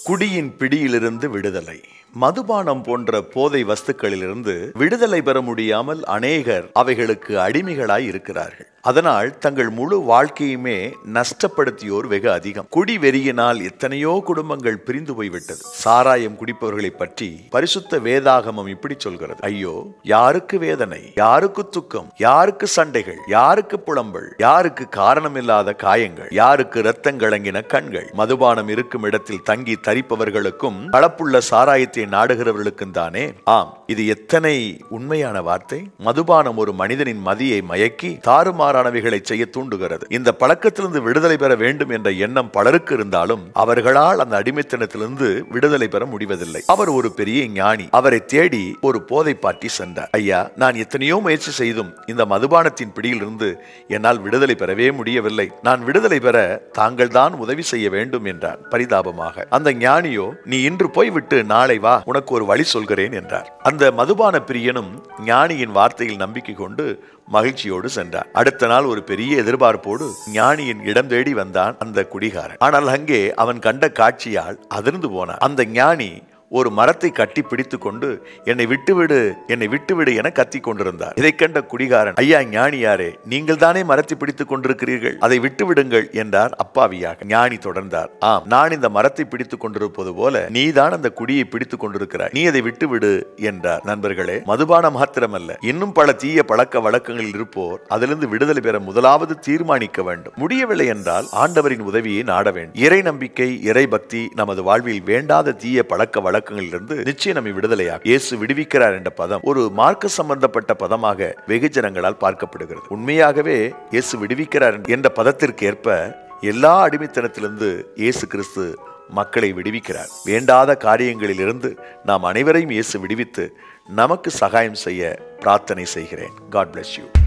குடியின் பிடியிலிருந்து விடுதலை மதுபானம் போன்ற போதை வஸ்துக்களிலிருந்து விடுதலை பெற முடியாமல் அநேகர் அவைகளுக்கு அடிமைகளாய் இருக்கிறார்கள் அதனால் தங்கள் முழு வாழ்க்கையுமே நஷ்டப்படுத்தியோர் வெகு அதிகம் குடி வெறியினால் எத்தனையோ குடும்பங்கள் பிரிந்து போய்விட்டது சாராயம் குடிப்பவர்களை பற்றி பரிசுத்த வேதாகமம் இப்படி சொல்கிறது ஐயோ யாருக்கு வேதனை யாருக்கு துக்கம் யாருக்கு சண்டைகள் யாருக்கு புலம்பல் யாருக்கு காரணமில்லாத காயங்கள் யாருக்கு இரத்தங்கலங்கின கண்கள் மதுபானம் இருக்கும் இடத்தில் தங்கி தரிப்பவர்களுக்கும் கலப்புள்ள சாராயத்தை நாடுகிறவர்களுக்கும் தானே ஆம் இது எத்தனை உண்மையான வார்த்தை மதுபானம் ஒரு மனிதனின் மதியை மயக்கி தாறுமாறானவைகளை செய்ய தூண்டுகிறது இந்த பழக்கத்திலிருந்து விடுதலை பெற வேண்டும் என்ற எண்ணம் பலருக்கு இருந்தாலும் அவர்களால் அந்த அடிமைத்தனத்திலிருந்து விடுதலை பெற முடிவதில்லை அவர் ஒரு பெரிய ஞானி அவரை தேடி ஒரு போதை பாட்டி சென்றார் ஐயா நான் எத்தனையோ முயற்சி செய்தும் இந்த மதுபானத்தின் பிடியிலிருந்து என்னால் விடுதலை பெறவே முடியவில்லை நான் விடுதலை பெற தாங்கள் தான் உதவி செய்ய வேண்டும் என்றார் பரிதாபமாக அந்த ஞானியோ நீ இன்று போய்விட்டு நாளை வா உனக்கு ஒரு வழி சொல்கிறேன் என்றார் அந்த மதுபான பிரியனும் ஞானியின் வார்த்தையில் நம்பிக்கை கொண்டு மகிழ்ச்சியோடு சென்றார் அடுத்த நாள் ஒரு பெரிய எதிர்பார்ப்போடு ஞானியின் இடம் தேடி வந்தான் அந்த குடிகாரன் ஆனால் அங்கே அவன் கண்ட காட்சியால் அதிர்ந்து போனான் அந்த ஞானி ஒரு மரத்தை கட்டி பிடித்து கொண்டு என்னை விட்டுவிடு என்னை விட்டுவிடு என கத்தி கொண்டிருந்தார் இதை கண்ட குடிகாரன் ஐயா ஞானியாரே நீங்கள் தானே மரத்தை பிடித்துக் கொண்டிருக்கிறீர்கள் அதை விட்டுவிடுங்கள் என்றார் அப்பாவியாக ஞானி தொடர்ந்தார் ஆம் நான் இந்த மரத்தை பிடித்துக் கொண்டிருப்பது போல நீதான் அந்த குடியை பிடித்துக் கொண்டிருக்கிறாய் நீ அதை விட்டுவிடு என்றார் நண்பர்களே மதுபானம் மாத்திரமல்ல இன்னும் பல தீய பழக்க வழக்கங்களில் இருப்போர் அதிலிருந்து விடுதலை பெற முதலாவது தீர்மானிக்க வேண்டும் முடியவில்லை என்றால் ஆண்டவரின் உதவியை நாட வேண்டும் இறை நம்பிக்கை இறை பக்தி நமது வாழ்வில் வேண்டாத தீய பழக்க வழக்கங்களிலிருந்து நிச்சயம் நம்மை விடுதலையாக இயேசு விடுவிக்கிறார் என்ற பதம் ஒரு மார்க்க சம்பந்தப்பட்ட பதமாக வெகுஜனங்களால் பார்க்கப்படுகிறது உண்மையாகவே இயேசு விடுவிக்கிறார் என்ற பதத்திற்கு ஏற்ப எல்லா அடிமைத்தனத்திலிருந்து இயேசு கிறிஸ்து மக்களை விடுவிக்கிறார் வேண்டாத காரியங்களிலிருந்து நாம் அனைவரையும் இயேசு விடுவித்து நமக்கு சகாயம் செய்ய பிரார்த்தனை செய்கிறேன் காட் bless யூ